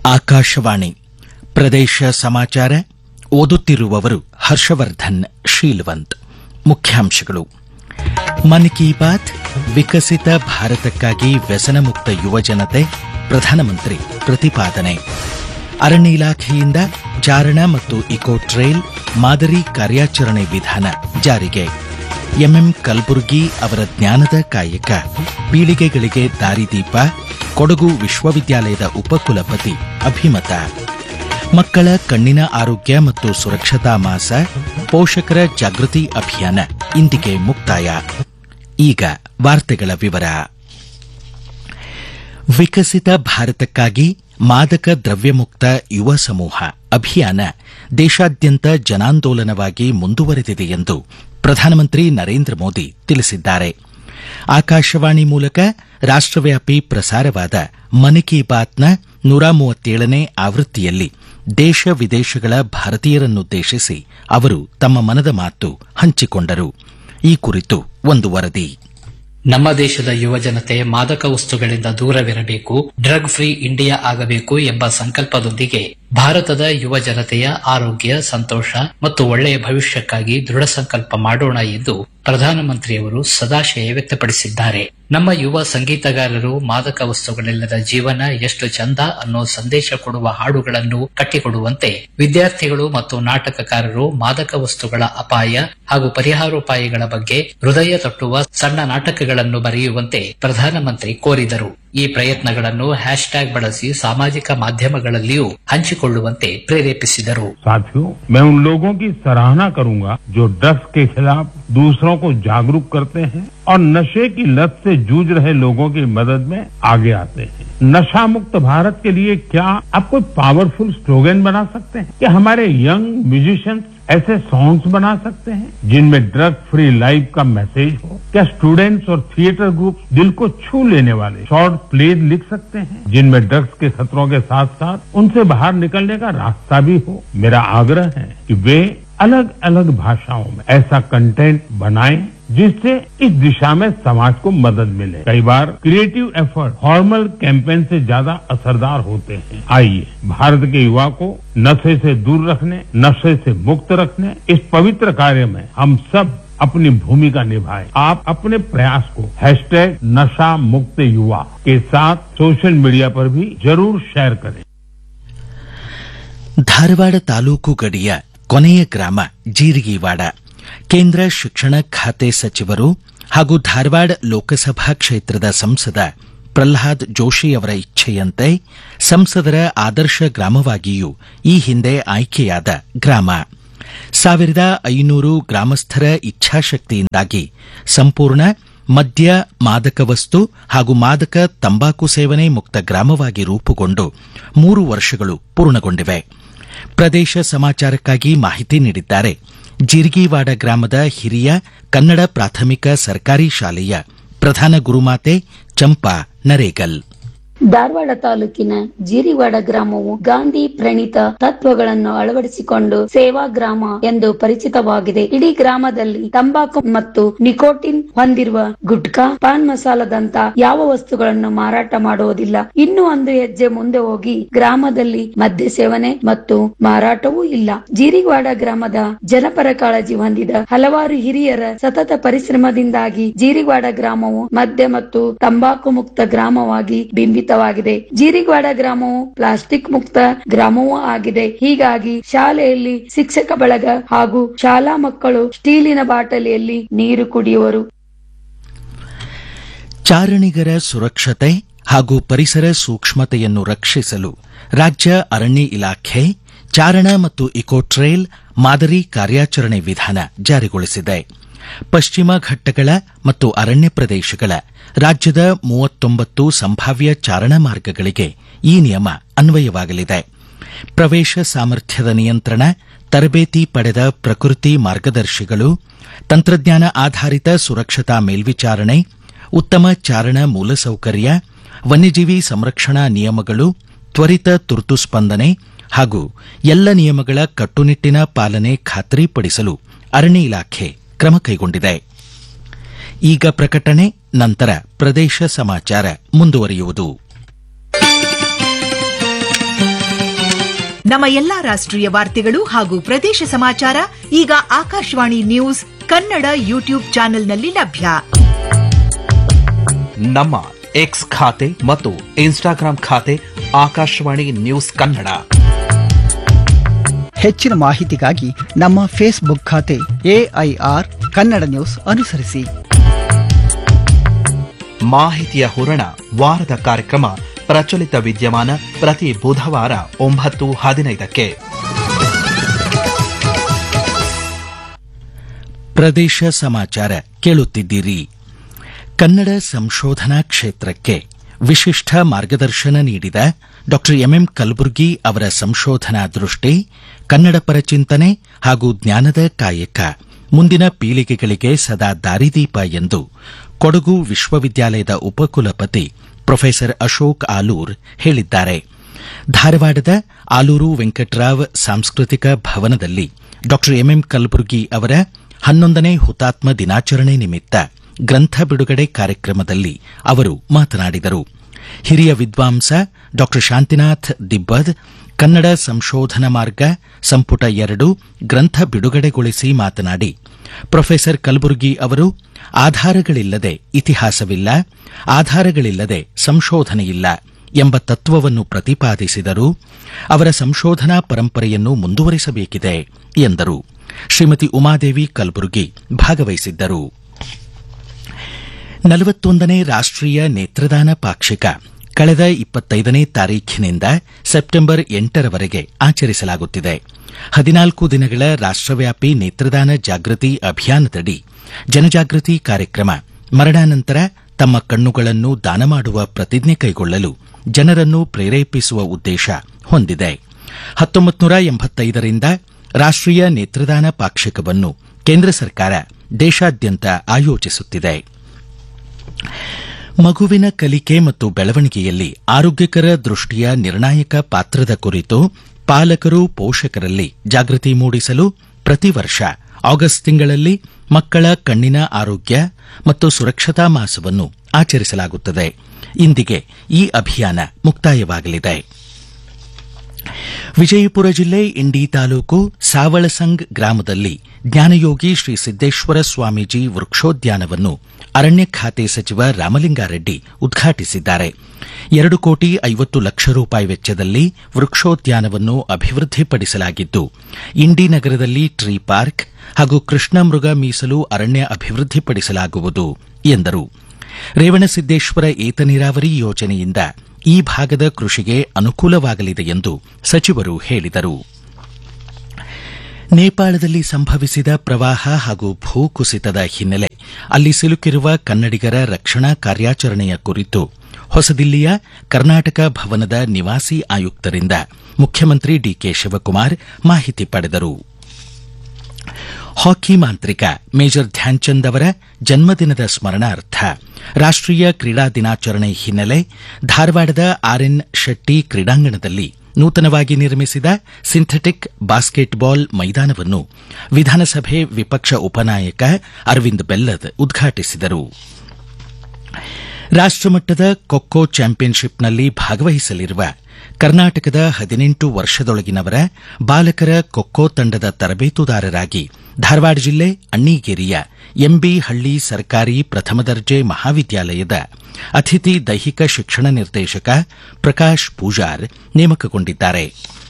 ಆಕಾಶವಾಣಿ ಪ್ರದೇಶ ಸಮಾಚಾರ ಓದುತ್ತಿರುವವರು ಹರ್ಷವರ್ಧನ್ ಶೀಲ್ವಂತ್ ಮುಖ್ಯಾಂಶಗಳು ಮನ್ ಕಿ ಬಾತ್ ವಿಕಸಿತ ಭಾರತಕ್ಕಾಗಿ ವ್ಯಸನಮುಕ್ತ ಯುವಜನತೆ ಪ್ರಧಾನಮಂತ್ರಿ ಪ್ರತಿಪಾದನೆ ಅರಣ್ಯ ಇಲಾಖೆಯಿಂದ ಚಾರಣ ಮತ್ತು ಇಕೋ ಟ್ರೈಲ್ ಮಾದರಿ ಕಾರ್ಯಾಚರಣೆ ವಿಧಾನ ಜಾರಿಗೆ ಎಂಎಂ ಕಲಬುರ್ಗಿ ಅವರ ಜ್ಞಾನದ ಕಾಯಕ ಪೀಳಿಗೆಗಳಿಗೆ ದಾರಿದೀಪ ಕೊಡಗು ವಿಶ್ವವಿದ್ಯಾಲಯದ ಉಪಕುಲಪತಿ ಅಭಿಮತ ಮಕ್ಕಳ ಕಣ್ಣಿನ ಆರೋಗ್ಯ ಮತ್ತು ಸುರಕ್ಷತಾ ಮಾಸ ಪೋಷಕರ ಜಾಗೃತಿ ಅಭಿಯಾನ ಇಂದಿಗೆ ಮುಕ್ತಾಯ ಈಗ ವಾರ್ತೆಗಳ ವಿವರ ವಿಕಸಿತ ಭಾರತಕ್ಕಾಗಿ ಮಾದಕ ದ್ರವ್ಯಮುಕ್ತ ಯುವ ಸಮೂಹ ಅಭಿಯಾನ ದೇಶಾದ್ಯಂತ ಜನಾಂದೋಲನವಾಗಿ ಮುಂದುವರೆದಿದೆ ಎಂದು ಪ್ರಧಾನಮಂತ್ರಿ ನರೇಂದ್ರ ಮೋದಿ ತಿಳಿಸಿದ್ದಾರೆ ಆಕಾಶವಾಣಿ ಮೂಲಕ ರಾಷ್ಟವ್ಯಾಪಿ ಪ್ರಸಾರವಾದ ಮನ್ ಕಿ ಬಾತ್ನ ನೂರ ಮೂವತ್ತೇಳನೇ ಆವೃತ್ತಿಯಲ್ಲಿ ದೇಶ ವಿದೇಶಗಳ ಭಾರತೀಯರನ್ನುದ್ದೇಶಿಸಿ ಅವರು ತಮ್ಮ ಮನದ ಮಾತು ಹಂಚಿಕೊಂಡರು ಈ ಕುರಿತು ಒಂದು ವರದಿ ನಮ್ಮ ದೇಶದ ಯುವಜನತೆ ಮಾದಕ ವಸ್ತುಗಳಿಂದ ದೂರವಿರಬೇಕು ಡ್ರಗ್ ಫ್ರೀ ಇಂಡಿಯಾ ಆಗಬೇಕು ಎಂಬ ಸಂಕಲ್ಪದೊಂದಿಗೆ ಭಾರತದ ಯುವ ಜನತೆಯ ಆರೋಗ್ಯ ಸಂತೋಷ ಮತ್ತು ಒಳ್ಳೆಯ ಭವಿಷ್ಯಕ್ಕಾಗಿ ದೃಢ ಸಂಕಲ್ಪ ಮಾಡೋಣ ಎಂದು ಪ್ರಧಾನಮಂತ್ರಿಯವರು ಸದಾಶಯ ವ್ಯಕ್ತಪಡಿಸಿದ್ದಾರೆ ನಮ್ಮ ಯುವ ಸಂಗೀತಗಾರರು ಮಾದಕ ವಸ್ತುಗಳಿಲ್ಲದ ಜೀವನ ಎಷ್ಟು ಚಂದ ಅನ್ನೋ ಸಂದೇಶ ಕೊಡುವ ಹಾಡುಗಳನ್ನು ಕಟ್ಟಿಕೊಡುವಂತೆ ವಿದ್ಯಾರ್ಥಿಗಳು ಮತ್ತು ನಾಟಕಕಾರರು ಮಾದಕ ವಸ್ತುಗಳ ಅಪಾಯ ಹಾಗೂ ಪರಿಹಾರೋಪಾಯಗಳ ಬಗ್ಗೆ ಹೃದಯ ತಟ್ಟುವ ಸಣ್ಣ ನಾಟಕಗಳನ್ನು ಬರೆಯುವಂತೆ ಪ್ರಧಾನಮಂತ್ರಿ ಕೋರಿದರು ಈ ಪ್ರಯತ್ನಗಳನ್ನು ಹ್ಯಾಶ್ಟ್ಯಾಗ್ ಬಳಸಿ ಸಾಮಾಜಿಕ ಮಾಧ್ಯಮಗಳಲ್ಲಿಯೂ ಹಂಚಿಕೊಳ್ಳುವಂತೆ ಪ್ರೇರೇಪಿಸಿದರು साथियों मैं उन लोगों की सराहना करूंगा जो ड्रग्स के खिलाफ दूसरों को जागरूक करते हैं और नशे की लत से जूझ रहे लोगों की मदद में आगे आते हैं नशा मुक्त भारत के लिए क्या आप कोई पावरफुल स्लोगन बना सकते हैं क्या हमारे यंग म्यूजिशियंस ऐसे सॉन्ग्स बना सकते हैं जिनमें ड्रग फ्री लाइफ का मैसेज हो क्या स्टूडेंट्स और थिएटर ग्रुप दिल को छू लेने वाले शॉर्ट प्ले लिख सकते हैं जिनमें ड्रग्स के खतरों के साथ साथ उनसे बाहर निकलने का रास्ता भी हो मेरा आग्रह है कि वे अलग अलग भाषाओं में ऐसा कंटेंट बनाएं जिससे इस दिशा में समाज को मदद मिले कई बार क्रिएटिव एफर्ट फॉर्मल कैंपेन से ज्यादा असरदार होते हैं आइए भारत के युवा को नशे से दूर रखने नशे से मुक्त रखने इस पवित्र कार्य में हम सब अपनी भूमिका निभाएं आप अपने प्रयास को हैशटैग नशा मुक्त युवा के साथ सोशल मीडिया पर भी जरूर शेयर करें ಧಾರವಾಡ ತಾಲೂಕು ಗಡಿಯ ಕೊನೆಯ ಗ್ರಾಮ ಜೀರಿಗಿವಾಡ ಕೇಂದ್ರ ಶಿಕ್ಷಣ ಖಾತೆ ಸಚಿವರು ಹಾಗೂ ಧಾರವಾಡ ಲೋಕಸಭಾ ಕ್ಷೇತ್ರದ ಸಂಸದ ಪ್ರಹ್ಲಾದ್ ಜೋಶಿ ಅವರ ಇಚ್ಛೆಯಂತೆ ಸಂಸದರ ಆದರ್ಶ ಗ್ರಾಮವಾಗಿಯೂ ಈ ಹಿಂದೆ ಆಯ್ಕೆಯಾದ ಗ್ರಾಮ ಸಾವಿರದ ಐನೂರು ಗ್ರಾಮಸ್ಥರ ಇಚ್ಛಾಶಕ್ತಿಯಿಂದಾಗಿ ಸಂಪೂರ್ಣ ಮದ್ಯ ಮಾದಕ ವಸ್ತು ಹಾಗೂ ಮಾದಕ ತಂಬಾಕು ಸೇವನೆ ಮುಕ್ತ ಗ್ರಾಮವಾಗಿ ರೂಪುಗೊಂಡು ಮೂರು ವರ್ಷಗಳು ಪೂರ್ಣಗೊಂಡಿವೆ ಪ್ರದೇಶ ಸಮಾಚಾರಕ್ಕಾಗಿ ಮಾಹಿತಿ ನೀಡಿದ್ದಾರೆ ಜಿರ್ಗಿವಾಡ ಗ್ರಾಮದ ಹಿರಿಯ ಕನ್ನಡ ಪ್ರಾಥಮಿಕ ಸರ್ಕಾರಿ ಶಾಲೆಯ ಪ್ರಧಾನ ಗುರುಮಾತೆ ಚಂಪಾ ನರೇಗಲ್ ಧಾರವಾಡ ತಾಲೂಕಿನ ಜೀರಿವಾಡ ಗ್ರಾಮವು ಗಾಂಧಿ ಪ್ರಣೀತ ತತ್ವಗಳನ್ನು ಅಳವಡಿಸಿಕೊಂಡು ಸೇವಾ ಗ್ರಾಮ ಎಂದು ಪರಿಚಿತವಾಗಿದೆ ಇಡೀ ಗ್ರಾಮದಲ್ಲಿ ತಂಬಾಕು ಮತ್ತು ನಿಕೋಟಿನ್ ಹೊಂದಿರುವ ಗುಟ್ಕಾ ಪಾನ್ ಮಸಾಲದಂತ ಯಾವ ವಸ್ತುಗಳನ್ನು ಮಾರಾಟ ಮಾಡುವುದಿಲ್ಲ ಇನ್ನು ಒಂದು ಹೆಜ್ಜೆ ಮುಂದೆ ಹೋಗಿ ಗ್ರಾಮದಲ್ಲಿ ಮದ್ಯ ಸೇವನೆ ಮತ್ತು ಮಾರಾಟವೂ ಇಲ್ಲ ಜೀರಿವಾಡ ಗ್ರಾಮದ ಜನಪರ ಕಾಳಜಿ ಹೊಂದಿದ ಹಲವಾರು ಹಿರಿಯರ ಸತತ ಪರಿಶ್ರಮದಿಂದಾಗಿ ಜೀರಿವಾಡ ಗ್ರಾಮವು ಮದ್ಯ ಮತ್ತು ತಂಬಾಕು ಮುಕ್ತ ಗ್ರಾಮವಾಗಿ ಬಿಂಬಿತ ಜೀರಿಗವಾಡ ಗ್ರಾಮವು ಪ್ಲಾಸ್ಟಿಕ್ ಮುಕ್ತ ಗ್ರಾಮವೂ ಆಗಿದೆ ಹೀಗಾಗಿ ಶಾಲೆಯಲ್ಲಿ ಶಿಕ್ಷಕ ಬಳಗ ಹಾಗೂ ಶಾಲಾ ಮಕ್ಕಳು ಸ್ಟೀಲಿನ ಬಾಟಲಿಯಲ್ಲಿ ನೀರು ಕುಡಿಯುವರು ಚಾರಣಿಗರ ಸುರಕ್ಷತೆ ಹಾಗೂ ಪರಿಸರ ಸೂಕ್ಷ್ಮತೆಯನ್ನು ರಕ್ಷಿಸಲು ರಾಜ್ಯ ಅರಣ್ಯ ಇಲಾಖೆ ಚಾರಣ ಮತ್ತು ಇಕೋ ಟ್ರೈಲ್ ಮಾದರಿ ಕಾರ್ಯಾಚರಣೆ ವಿಧಾನ ಜಾರಿಗೊಳಿಸಿದೆ ಪಶ್ಚಿಮ ಘಟ್ಟಗಳ ಮತ್ತು ಅರಣ್ಯ ಪ್ರದೇಶಗಳ ರಾಜ್ಯದ ಮೂವತ್ತೊಂಬತ್ತು ಸಂಭಾವ್ಯ ಚಾರಣ ಮಾರ್ಗಗಳಿಗೆ ಈ ನಿಯಮ ಅನ್ವಯವಾಗಲಿದೆ ಪ್ರವೇಶ ಸಾಮರ್ಥ್ಯದ ನಿಯಂತ್ರಣ ತರಬೇತಿ ಪಡೆದ ಪ್ರಕೃತಿ ಮಾರ್ಗದರ್ಶಿಗಳು ತಂತ್ರಜ್ಞಾನ ಆಧಾರಿತ ಸುರಕ್ಷತಾ ಮೇಲ್ವಿಚಾರಣೆ ಉತ್ತಮ ಚಾರಣ ಮೂಲಸೌಕರ್ಯ ವನ್ಯಜೀವಿ ಸಂರಕ್ಷಣಾ ನಿಯಮಗಳು ತ್ವರಿತ ತುರ್ತು ಸ್ಪಂದನೆ ಹಾಗೂ ಎಲ್ಲ ನಿಯಮಗಳ ಕಟ್ಟುನಿಟ್ಟಿನ ಪಾಲನೆ ಖಾತ್ರಿಪಡಿಸಲು ಅರಣ್ಯ ಇಲಾಖೆ ಕ್ರಮ ಕೈಗೊಂಡಿದೆ ಈಗ ಪ್ರಕಟಣೆ ನಂತರ ಪ್ರದೇಶ ಸಮಾಚಾರ ಮುಂದುವರಿಯುವುದು ನಮ್ಮ ಎಲ್ಲಾ ರಾಷ್ಟ್ರೀಯ ವಾರ್ತೆಗಳು ಹಾಗೂ ಪ್ರದೇಶ ಸಮಾಚಾರ ಈಗ ಆಕಾಶವಾಣಿ ನ್ಯೂಸ್ ಕನ್ನಡ ಯೂಟ್ಯೂಬ್ ಚಾನೆಲ್ನಲ್ಲಿ ಲಭ್ಯ ನಮ್ಮ ಎಕ್ಸ್ ಖಾತೆ ಮತ್ತು ಇನ್ಸ್ಟಾಗ್ರಾಂ ಖಾತೆ ಆಕಾಶವಾಣಿ ನ್ಯೂಸ್ ಕನ್ನಡ ಹೆಚ್ಚಿನ ಮಾಹಿತಿಗಾಗಿ ನಮ್ಮ ಫೇಸ್ಬುಕ್ ಖಾತೆ ಎಐಆರ್ ಕನ್ನಡ ನ್ಯೂಸ್ ಅನುಸರಿಸಿ ಮಾಹಿತಿಯ ಹೂರಣ ವಾರದ ಕಾರ್ಯಕ್ರಮ ಪ್ರಚಲಿತ ವಿದ್ಯಮಾನ ಪ್ರತಿ ಬುಧವಾರ ಒಂಬತ್ತು ಹದಿನೈದಕ್ಕೆ ಪ್ರದೇಶ ಸಮಾಚಾರ ಕೇಳುತ್ತಿದ್ದೀರಿ ಕನ್ನಡ ಸಂಶೋಧನಾ ಕ್ಷೇತ್ರಕ್ಕೆ ವಿಶಿಷ್ಟ ಮಾರ್ಗದರ್ಶನ ನೀಡಿದ ಡಾ ಎಂಎಂ ಕಲಬುರ್ಗಿ ಅವರ ಸಂಶೋಧನಾ ದೃಷ್ಟಿ ಕನ್ನಡ ಪರ ಚಿಂತನೆ ಹಾಗೂ ಜ್ಞಾನದ ಕಾಯಕ ಮುಂದಿನ ಪೀಳಿಗೆಗಳಿಗೆ ಸದಾ ದಾರಿದೀಪ ಎಂದು ಕೊಡಗು ವಿಶ್ವವಿದ್ಯಾಲಯದ ಉಪಕುಲಪತಿ ಪ್ರೊಫೆಸರ್ ಅಶೋಕ್ ಆಲೂರ್ ಹೇಳಿದ್ದಾರೆ ಧಾರವಾಡದ ಆಲೂರು ವೆಂಕಟರಾವ್ ಸಾಂಸ್ಕೃತಿಕ ಭವನದಲ್ಲಿ ಡಾ ಎಂಎಂ ಕಲಬುರ್ಗಿ ಅವರ ಹನ್ನೊಂದನೇ ಹುತಾತ್ಮ ದಿನಾಚರಣೆ ನಿಮಿತ್ತ ಗ್ರಂಥ ಬಿಡುಗಡೆ ಕಾರ್ಯಕ್ರಮದಲ್ಲಿ ಅವರು ಮಾತನಾಡಿದರು ಹಿರಿಯ ವಿದ್ವಾಂಸ ಡಾ ಶಾಂತಿನಾಥ್ ದಿಬ್ಬದ್ ಕನ್ನಡ ಸಂಶೋಧನಾ ಮಾರ್ಗ ಸಂಪುಟ ಎರಡು ಗ್ರಂಥ ಬಿಡುಗಡೆಗೊಳಿಸಿ ಮಾತನಾಡಿ ಪ್ರೊಫೆಸರ್ ಕಲಬುರ್ಗಿ ಅವರು ಆಧಾರಗಳಿಲ್ಲದೆ ಇತಿಹಾಸವಿಲ್ಲ ಆಧಾರಗಳಿಲ್ಲದೆ ಸಂಶೋಧನೆಯಿಲ್ಲ ಎಂಬ ತತ್ವವನ್ನು ಪ್ರತಿಪಾದಿಸಿದರು ಅವರ ಸಂಶೋಧನಾ ಪರಂಪರೆಯನ್ನು ಮುಂದುವರಿಸಬೇಕಿದೆ ಎಂದರು ಶ್ರೀಮತಿ ಉಮಾದೇವಿ ಕಲಬುರ್ಗಿ ಭಾಗವಹಿಸಿದ್ದರು ನಲವತ್ತೊಂದನೇ ರಾಷ್ಟ್ರೀಯ ನೇತ್ರದಾನ ಪಾಕ್ಷಿಕ ಕಳೆದ ಇಪ್ಪತ್ತೈದನೇ ತಾರೀಖಿನಿಂದ ಸೆಪ್ಟೆಂಬರ್ ಎಂಟರವರೆಗೆ ಆಚರಿಸಲಾಗುತ್ತಿದೆ ಹದಿನಾಲ್ಕು ದಿನಗಳ ರಾಷ್ಟ್ರವ್ಯಾಪಿ ನೇತ್ರದಾನ ಜಾಗೃತಿ ಅಭಿಯಾನದಡಿ ಜನಜಾಗೃತಿ ಕಾರ್ಯಕ್ರಮ ಮರಣಾನಂತರ ತಮ್ಮ ಕಣ್ಣುಗಳನ್ನು ದಾನ ಮಾಡುವ ಪ್ರತಿಜ್ಞೆ ಕೈಗೊಳ್ಳಲು ಜನರನ್ನು ಪ್ರೇರೇಪಿಸುವ ಉದ್ದೇಶ ಹೊಂದಿದೆ ಹತ್ತೊಂಬತ್ತು ನೂರ ಎಂಬತ್ತೈದರಿಂದ ರಾಷ್ಟ್ರೀಯ ನೇತ್ರದಾನ ಪಾಕ್ಷಿಕವನ್ನು ಕೇಂದ್ರ ಸರ್ಕಾರ ದೇಶಾದ್ಯಂತ ಆಯೋಜಿಸುತ್ತಿದೆ ಮಗುವಿನ ಕಲಿಕೆ ಮತ್ತು ಬೆಳವಣಿಗೆಯಲ್ಲಿ ಆರೋಗ್ಯಕರ ದೃಷ್ಟಿಯ ನಿರ್ಣಾಯಕ ಪಾತ್ರದ ಕುರಿತು ಪಾಲಕರು ಪೋಷಕರಲ್ಲಿ ಜಾಗೃತಿ ಮೂಡಿಸಲು ಪ್ರತಿ ವರ್ಷ ಆಗಸ್ಟ್ ತಿಂಗಳಲ್ಲಿ ಮಕ್ಕಳ ಕಣ್ಣಿನ ಆರೋಗ್ಯ ಮತ್ತು ಸುರಕ್ಷತಾ ಮಾಸವನ್ನು ಆಚರಿಸಲಾಗುತ್ತದೆ ಇಂದಿಗೆ ಈ ಅಭಿಯಾನ ಮುಕ್ತಾಯವಾಗಲಿದೆ ವಿಜಯಪುರ ಜಿಲ್ಲೆ ಇಂಡಿ ತಾಲೂಕು ಸಾವಳಸಂಗ್ ಗ್ರಾಮದಲ್ಲಿ ಜ್ಞಾನಯೋಗಿ ಶ್ರೀ ಸಿದ್ದೇಶ್ವರ ಸ್ವಾಮೀಜಿ ವೃಕ್ಷೋದ್ಯಾನವನ್ನು ಅರಣ್ಯ ಖಾತೆ ಸಚಿವ ರಾಮಲಿಂಗಾರೆಡ್ಡಿ ಉದ್ಘಾಟಿಸಿದ್ದಾರೆ ಎರಡು ಕೋಟಿ ಐವತ್ತು ಲಕ್ಷ ರೂಪಾಯಿ ವೆಚ್ಚದಲ್ಲಿ ವೃಕ್ಷೋದ್ಯಾನವನ್ನು ಅಭಿವೃದ್ಧಿಪಡಿಸಲಾಗಿದ್ದು ಇಂಡಿ ನಗರದಲ್ಲಿ ಟ್ರೀ ಪಾರ್ಕ್ ಹಾಗೂ ಕೃಷ್ಣ ಮೃಗ ಮೀಸಲು ಅರಣ್ಯ ಅಭಿವೃದ್ಧಿಪಡಿಸಲಾಗುವುದು ಎಂದರು ರೇವಣಸಿದ್ದೇಶ್ವರ ಏತ ನೀರಾವರಿ ಯೋಜನೆಯಿಂದ ಈ ಭಾಗದ ಕೃಷಿಗೆ ಅನುಕೂಲವಾಗಲಿದೆ ಎಂದು ಸಚಿವರು ಹೇಳಿದರು ನೇಪಾಳದಲ್ಲಿ ಸಂಭವಿಸಿದ ಪ್ರವಾಹ ಹಾಗೂ ಭೂಕುಸಿತದ ಹಿನ್ನೆಲೆ ಅಲ್ಲಿ ಸಿಲುಕಿರುವ ಕನ್ನಡಿಗರ ರಕ್ಷಣಾ ಕಾರ್ಯಾಚರಣೆಯ ಕುರಿತು ಹೊಸದಿಲ್ಲಿಯ ಕರ್ನಾಟಕ ಭವನದ ನಿವಾಸಿ ಆಯುಕ್ತರಿಂದ ಮುಖ್ಯಮಂತ್ರಿ ಡಿಕೆ ಶಿವಕುಮಾರ್ ಮಾಹಿತಿ ಪಡೆದರು ಹಾಕಿ ಮಾಂತ್ರಿಕ ಮೇಜರ್ ಧ್ಯಾನ್ಚಂದ್ ಅವರ ಜನ್ಮದಿನದ ಸ್ಮರಣಾರ್ಥ ರಾಷ್ಟ್ರೀಯ ಕ್ರೀಡಾ ದಿನಾಚರಣೆ ಹಿನ್ನೆಲೆ ಧಾರವಾಡದ ಆರ್ಎನ್ ಶೆಟ್ಟಿ ಕ್ರೀಡಾಂಗಣದಲ್ಲಿ ನೂತನವಾಗಿ ನಿರ್ಮಿಸಿದ ಸಿಂಥೆಟಿಕ್ ಬಾಸ್ಕೆಟ್ಬಾಲ್ ಮೈದಾನವನ್ನು ವಿಧಾನಸಭೆ ವಿಪಕ್ಷ ಉಪನಾಯಕ ಅರವಿಂದ್ ಬೆಲ್ಲದ್ ಉದ್ಘಾಟಿಸಿದರು ರಾಷ್ಟಮಟ್ಟದ ಖೋಖೋ ಚಾಂಪಿಯನ್ಶಿಪ್ನಲ್ಲಿ ಭಾಗವಹಿಸಲಿರುವ ಕರ್ನಾಟಕದ ಹದಿನೆಂಟು ವರ್ಷದೊಳಗಿನವರ ಬಾಲಕರ ಖೋಖೋ ತಂಡದ ತರಬೇತುದಾರರಾಗಿ ಧಾರವಾಡ ಜಿಲ್ಲೆ ಅಣ್ಣಿಗೇರಿಯ ಎಂಬಿ ಹಳ್ಳಿ ಸರ್ಕಾರಿ ಪ್ರಥಮ ದರ್ಜೆ ಮಹಾವಿದ್ಯಾಲಯದ ಅತಿಥಿ ದೈಹಿಕ ಶಿಕ್ಷಣ ನಿರ್ದೇಶಕ ಪ್ರಕಾಶ್ ಪೂಜಾರ್ ನೇಮಕಗೊಂಡಿದ್ದಾರೆ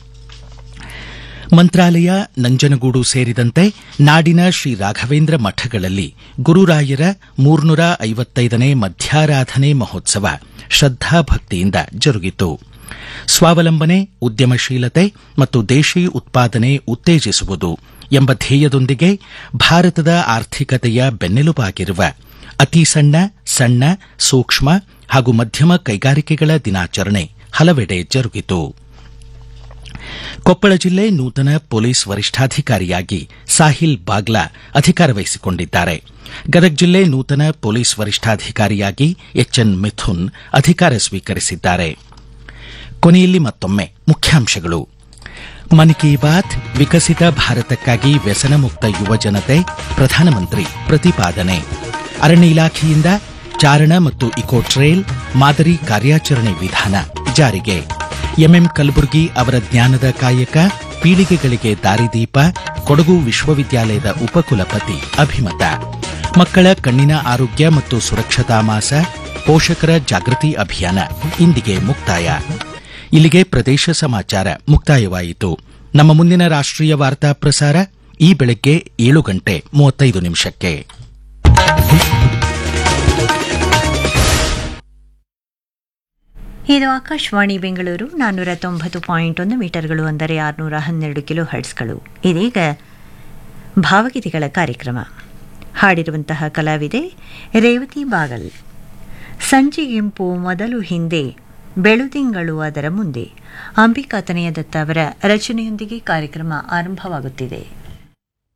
ಮಂತ್ರಾಲಯ ನಂಜನಗೂಡು ಸೇರಿದಂತೆ ನಾಡಿನ ಶ್ರೀ ರಾಘವೇಂದ್ರ ಮಠಗಳಲ್ಲಿ ಗುರುರಾಯರ ಮೂರ್ನೂರ ಐವತ್ತೈದನೇ ಮಧ್ಯಾರಾಧನೆ ಮಹೋತ್ಸವ ಶ್ರದ್ದಾಭಕ್ತಿಯಿಂದ ಜರುಗಿತು ಸ್ವಾವಲಂಬನೆ ಉದ್ಯಮಶೀಲತೆ ಮತ್ತು ದೇಶಿ ಉತ್ಪಾದನೆ ಉತ್ತೇಜಿಸುವುದು ಎಂಬ ಧ್ಯೇಯದೊಂದಿಗೆ ಭಾರತದ ಆರ್ಥಿಕತೆಯ ಬೆನ್ನೆಲುಬಾಗಿರುವ ಅತಿ ಸಣ್ಣ ಸಣ್ಣ ಸೂಕ್ಷ್ಮ ಹಾಗೂ ಮಧ್ಯಮ ಕೈಗಾರಿಕೆಗಳ ದಿನಾಚರಣೆ ಹಲವೆಡೆ ಜರುಗಿತು ಕೊಪ್ಪಳ ಜಿಲ್ಲೆ ನೂತನ ಪೊಲೀಸ್ ವರಿಷ್ಠಾಧಿಕಾರಿಯಾಗಿ ಸಾಹಿಲ್ ಬಾಗ್ಲಾ ಅಧಿಕಾರ ವಹಿಸಿಕೊಂಡಿದ್ದಾರೆ ಗದಗ ಜಿಲ್ಲೆ ನೂತನ ಪೊಲೀಸ್ ವರಿಷ್ಠಾಧಿಕಾರಿಯಾಗಿ ಎಚ್ಎನ್ ಮಿಥುನ್ ಅಧಿಕಾರ ಸ್ವೀಕರಿಸಿದ್ದಾರೆ ಕೊನೆಯಲ್ಲಿ ಮತ್ತೊಮ್ಮೆ ಮುಖ್ಯಾಂಶಗಳು ಮನ್ ಕಿ ಬಾತ್ ವಿಕಸಿತ ಭಾರತಕ್ಕಾಗಿ ವ್ಯಸನ ಮುಕ್ತ ಯುವ ಜನತೆ ಪ್ರಧಾನಮಂತ್ರಿ ಪ್ರತಿಪಾದನೆ ಅರಣ್ಯ ಇಲಾಖೆಯಿಂದ ಚಾರಣ ಮತ್ತು ಇಕೋ ಟ್ರೇಲ್ ಮಾದರಿ ಕಾರ್ಯಾಚರಣೆ ವಿಧಾನ ಜಾರಿಗೆ ಎಂಎಂ ಕಲಬುರ್ಗಿ ಅವರ ಜ್ಞಾನದ ಕಾಯಕ ಪೀಳಿಗೆಗಳಿಗೆ ದಾರಿದೀಪ ಕೊಡಗು ವಿಶ್ವವಿದ್ಯಾಲಯದ ಉಪಕುಲಪತಿ ಅಭಿಮತ ಮಕ್ಕಳ ಕಣ್ಣಿನ ಆರೋಗ್ಯ ಮತ್ತು ಸುರಕ್ಷತಾ ಮಾಸ ಪೋಷಕರ ಜಾಗೃತಿ ಅಭಿಯಾನ ಇಂದಿಗೆ ಮುಕ್ತಾಯ ಇಲ್ಲಿಗೆ ಪ್ರದೇಶ ಸಮಾಚಾರ ಮುಕ್ತಾಯವಾಯಿತು ನಮ್ಮ ಮುಂದಿನ ರಾಷ್ಟ್ರೀಯ ವಾರ್ತಾ ಪ್ರಸಾರ ಈ ಬೆಳಗ್ಗೆ ಏಳು ಗಂಟೆ ಮೂವತ್ತೈದು ನಿಮಿಷಕ್ಕೆ ಇದು ಆಕಾಶವಾಣಿ ಬೆಂಗಳೂರು ನಾನ್ನೂರ ತೊಂಬತ್ತು ಪಾಯಿಂಟ್ ಒಂದು ಮೀಟರ್ಗಳು ಅಂದರೆ ಆರುನೂರ ಹನ್ನೆರಡು ಕಿಲೋ ಹರ್ಟ್ಸ್ಗಳು ಇದೀಗ ಭಾವಗೀತೆಗಳ ಕಾರ್ಯಕ್ರಮ ಹಾಡಿರುವಂತಹ ಕಲಾವಿದೆ ರೇವತಿ ಬಾಗಲ್ ಸಂಜೆಗೆಂಪು ಮೊದಲು ಹಿಂದೆ ಬೆಳುತಿಂಗಳು ಅದರ ಮುಂದೆ ಅಂಬಿಕಾ ತನೆಯ ದತ್ತ ಅವರ ರಚನೆಯೊಂದಿಗೆ ಕಾರ್ಯಕ್ರಮ ಆರಂಭವಾಗುತ್ತಿದೆ